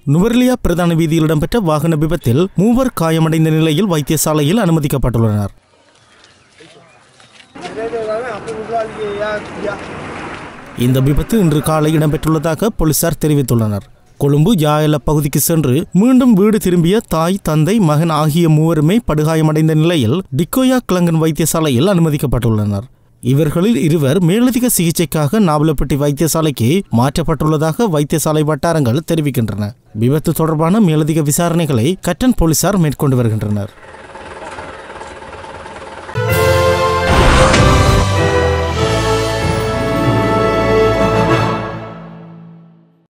நுவர்லியா பிரதான வீதியில் இடம்பெற்ற வாகன விபத்தில் மூவர் காயமடைந்த நிலையில் வைத்தியசாலையில் அனுமதிக்கப்பட்டுள்ளனர் இந்த விபத்து இன்று காலை இடம்பெற்றுள்ளதாக போலீசார் தெரிவித்துள்ளனர் கொழும்பு யாயல பகுதிக்கு சென்று மீண்டும் வீடு திரும்பிய தாய் தந்தை மகன் ஆகிய மூவருமே படுகாயமடைந்த நிலையில் டிக்கோயா கிளங்கன் வைத்தியசாலையில் அனுமதிக்கப்பட்டுள்ளனர் இவர்களில் இருவர் மேலதிக சிகிச்சைக்காக நாவலப்பட்டி வைத்தியசாலைக்கு மாற்றப்பட்டுள்ளதாக வைத்தியசாலை வட்டாரங்கள் தெரிவிக்கின்றன விபத்து தொடர்பான மேலதிக விசாரணைகளை கட்டன் போலீசார் மேற்கொண்டு வருகின்றனர்